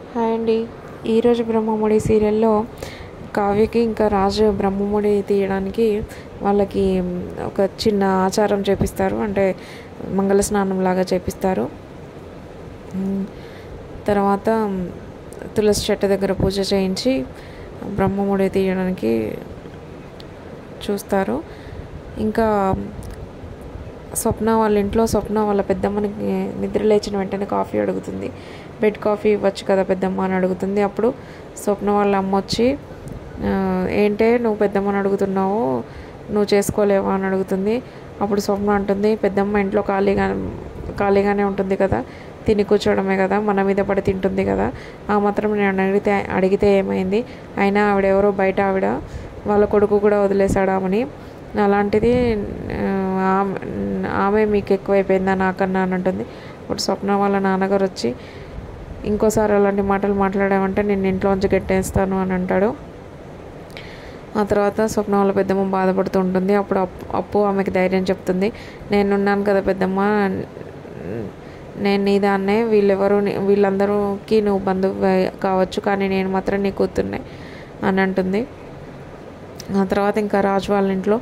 hi అండి ఈరోజు బ్రహ్మముడి సీరియల్లో కావ్యకి ఇంకా రాజు బ్రహ్మముడి తీయడానికి వాళ్ళకి ఒక చిన్న ఆచారం చేపిస్తారు అంటే మంగళ స్నానం లాగా చేపిస్తారు ఉమ్, తర్వాత తులసి చెట్టు దగ్గర పూజ చేయించి బ్రహ్మముడి తీయడానికి చూస్తారు ఇంకా స్వప్న వాళ్ళ ఇంట్లో స్వప్న వాళ్ళ పెద్దమ్మని నిద్ర లేచిన వెంటనే కాఫీ అడుగుతుంది బెడ్ కాఫీ ఇవ్వచ్చు కదా పెద్దమ్మ అని అడుగుతుంది అప్పుడు స్వప్న వాళ్ళ అమ్మ వచ్చి "ఆ, ఏంటే నువ్వు పెద్దమ్మని అడుగుతున్నావు నువ్వు చేసుకోలేవా అని అడుగుతుంది అప్పుడు స్వప్న అంటుంది పెద్దమ్మ ఇంట్లో ఖాళీగా ఖాళీగానే ఉంటుంది కదా తిని కూర్చోవడమే కదా మన మీద పడి తింటుంది కదా ఆ మాత్రం నేను అడిగితే అడిగితే ఏమైంది అయినా ఆవిడెవరో బయట ఆవిడ వాళ్ళ కొడుకు కూడా వదిలేశాడు ఆమెని అలాంటిది ఆ, ఆమె ఆమె మీకు ఎక్కువైపోయిందా నాకన్నా అని అంటుంది ఇప్పుడు స్వప్న వాళ్ళ నాన్నగారు వచ్చి ఇంకోసారి అలాంటి మాటలు మాట్లాడామంటే నేను ఇంట్లోంచి గట్టేస్తాను అని అంటాడు ఆ తర్వాత స్వప్న వాళ్ళ పెద్దమ్మ బాధపడుతూ ఉంటుంది అప్పుడు అప్పు అప్పు ఆమెకి ధైర్యం చెప్తుంది నేనున్నాను కదా పెద్దమ్మ నేను నీ దాన్నే వీళ్ళెవరు నీ- వీళ్ళందరూకి నువ్వు బంధువు కావచ్చు కానీ నేను మాత్రం నీ కూతుర్నే అని అంటుంది ఆ తర్వాత ఇంకా రాజు వాళ్ళ ఇంట్లో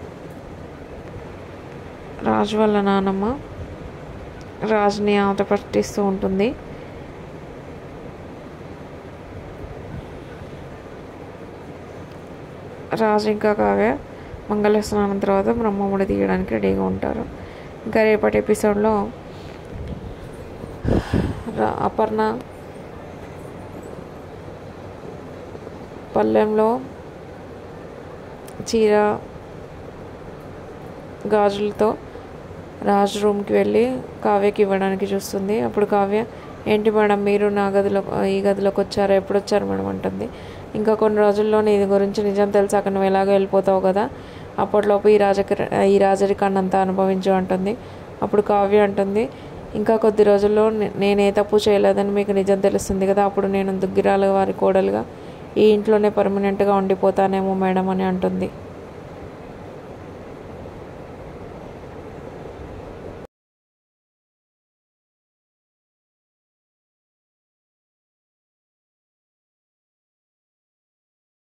రాజు వాళ్ళ నానమ్మ రాజుని ఆట పట్టిస్తూ ఉంటుంది రాజు ఇంకా కావ్య మంగళ స్నానం తర్వాత బ్రహ్మముడి తీయడానికి రెడీగా ఉంటారు ఇంకా రేపటి ఎపిసోడ్లో రా- అపర్ణ పల్లెంలో చీర గాజులతో రాజు రూమ్కి వెళ్ళి కావ్యకి ఇవ్వడానికి చూస్తుంది అప్పుడు కావ్య ఏంటి మేడం మీరు నా గదిలో ఈ గదిలోకి వచ్చారా ఎప్పుడు వచ్చారు మేడం అంటుంది ఇంకా కొన్ని రోజుల్లో నీ గురించి నిజం తెలిసాక నువ్వు ఎలాగో వెళ్ళిపోతావు కదా అప్పట్లోపు ఈ రాజక ఈ రాజరికాన్ని అంతా అనుభవించు అంటుంది అప్పుడు కావ్య అంటుంది ఇంకా కొద్ది రోజుల్లో నే- నేను ఏ తప్పు చేయలేదని మీకు నిజం తెలుస్తుంది కదా అప్పుడు నేను దుగ్గిరాల వారి కోడలుగా ఈ ఇంట్లోనే పర్మనెంట్గా ఉండిపోతానేమో మేడం అని అంటుంది